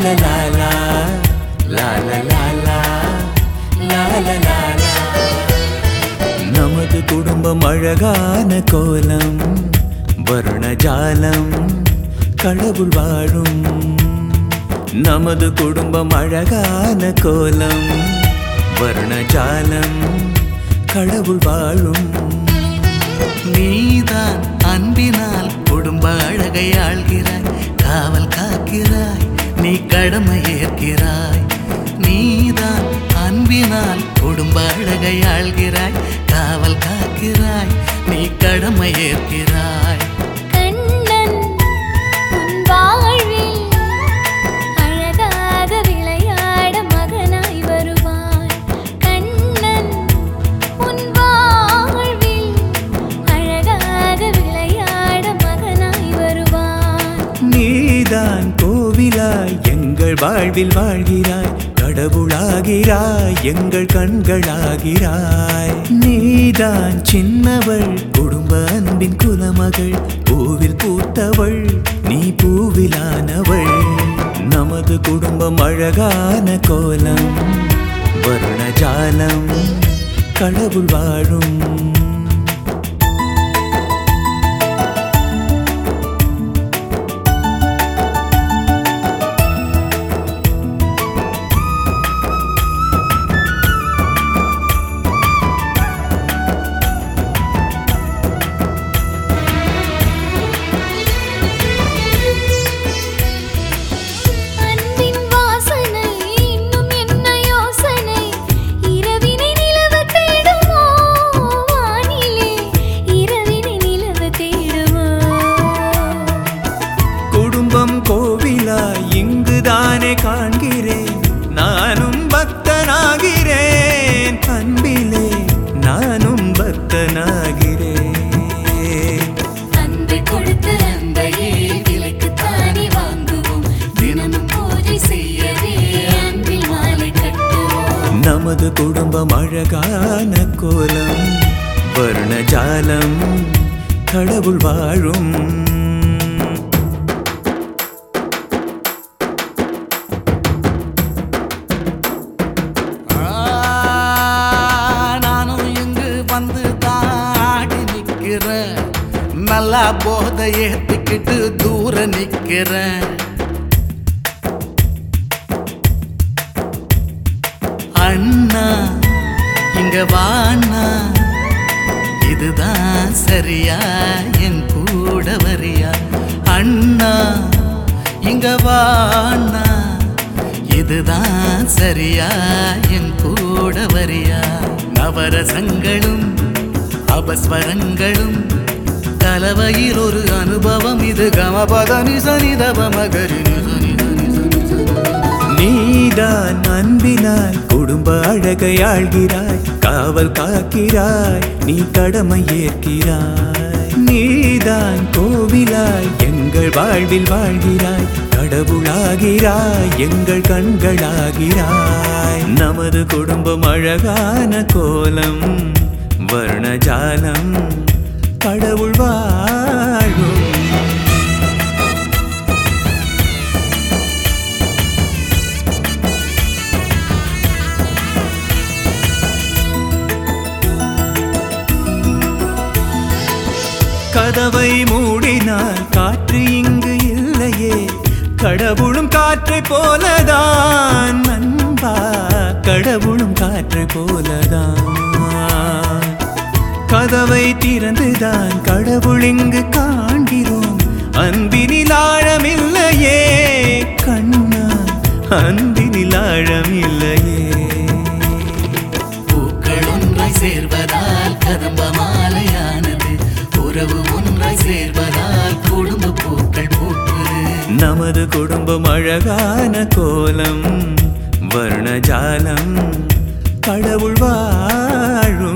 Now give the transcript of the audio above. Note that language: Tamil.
லா லா லா லா லா லா லா லா லா லா லா நமது குடும்பம் அழகான கோலம் வருணஜாலம் கடவுள் வாழும் நமது குடும்பம் அழகான கோலம் வருணஜாலம் கடவுள் வாழும் நீதான் அன்பினால் குடும்ப அழகை ஆள்கிறாய் காவல் காக்கிறாய் நீ கடமை ஏற்கிறாய் நீதான் அன்பினால் குடும்ப அழகை ஆள்கிறாய் காவல் காக்கிறாய் நீ கடமை ஏற்கிறாய் கண்ணன் உன் வாழ்வில் அழகாக விளையாட மகனாய் வருவான் கண்ணன் உன் வாழ்வில் அழகாக விளையாட மகனாய் வருவான் நீதான் கோவிலாய் எங்கள் வாழ்வில் வாழ்கிறாய் கடவுளாகிறாய் எங்கள் கண்களாகிறாய் நீதான் சின்னவள் குடும்ப அன்பின் குலமகள் பூவில் பூத்தவள் நீ பூவிலானவள் நமது குடும்பம் அழகான கோலம் வருணஜாலம் கடவுள் வாழும் அன்பின் வாசனை இன்னும் என்ன யோசனை இரவினை நிலவு தேடுமோ வானிலே இரவினை நிலவு தேடுமோ குடும்பம் கோவிலாய் இங்குதானே காண்கிறேன் நானும் பக்தனாகிறேன் அன்பிலே நானும் பக்தனாகிறேன் அன்பை கொடுத்து அன்பையே விலைக்கு தானே வாங்குவோம் தினமும் பூஜை செய்யவே அன்பில் மாலை கட்டுவோம் நமது குடும்பம் அழகான கோலம் வர்ணஜாலம் கடவுள் வாழும் ஆ, நானும் இங்கு வந்து தாடி நிக்கிறேன் நல்லா போதை ஏத்திக்கிட்டு தூர நிக்கிறேன் அண்ணா இங்க வாண்ணா இதுதான் சரியா என் கூட வரியா அண்ணா இங்க வாண்ணா இதுதான் சரியா என் கூட வரியா நவரசங்களும் அபஸ்வரங்களும் கலவையில் ஒரு அனுபவம் இது கமபதனி சனிதவ மகரி நீதான் அன்பினால் குடும்ப அழகை ஆள்கிறாய் காவல் காக்கிறாய் நீ கடமை ஏற்கிறாய் நீதான் கோவிலாய் எங்கள் வாழ்வில் வாழ்கிறாய் கடவுளாகிறாய் எங்கள் கண்களாகிறாய் நமது குடும்பம் அழகான கோலம் வர்ணஜாலம் கடவுள் வாழும் கதவை மூடினால் காற்று இங்கு இல்லையே கடவுளும் காற்றை போலதான் நண்பா கடவுளும் காற்றை போலதான் கதவை திறந்துதான் கடவுள் இங்கு காண்கிறோம் அன்பினில் ஆழமில்லையே கண்ணா அன்பினில் ஆழமில்லையே பூக்கள் ஒன்றாய் சேர்வதால் கதம்ப மாலையானது உறவு ஒன்றாய் சேர்வதால் குடும்ப பூக்கள் பூக்குது நமது குடும்பம் அழகான கோலம் வர்ணஜாலம் கடவுள் வாழும்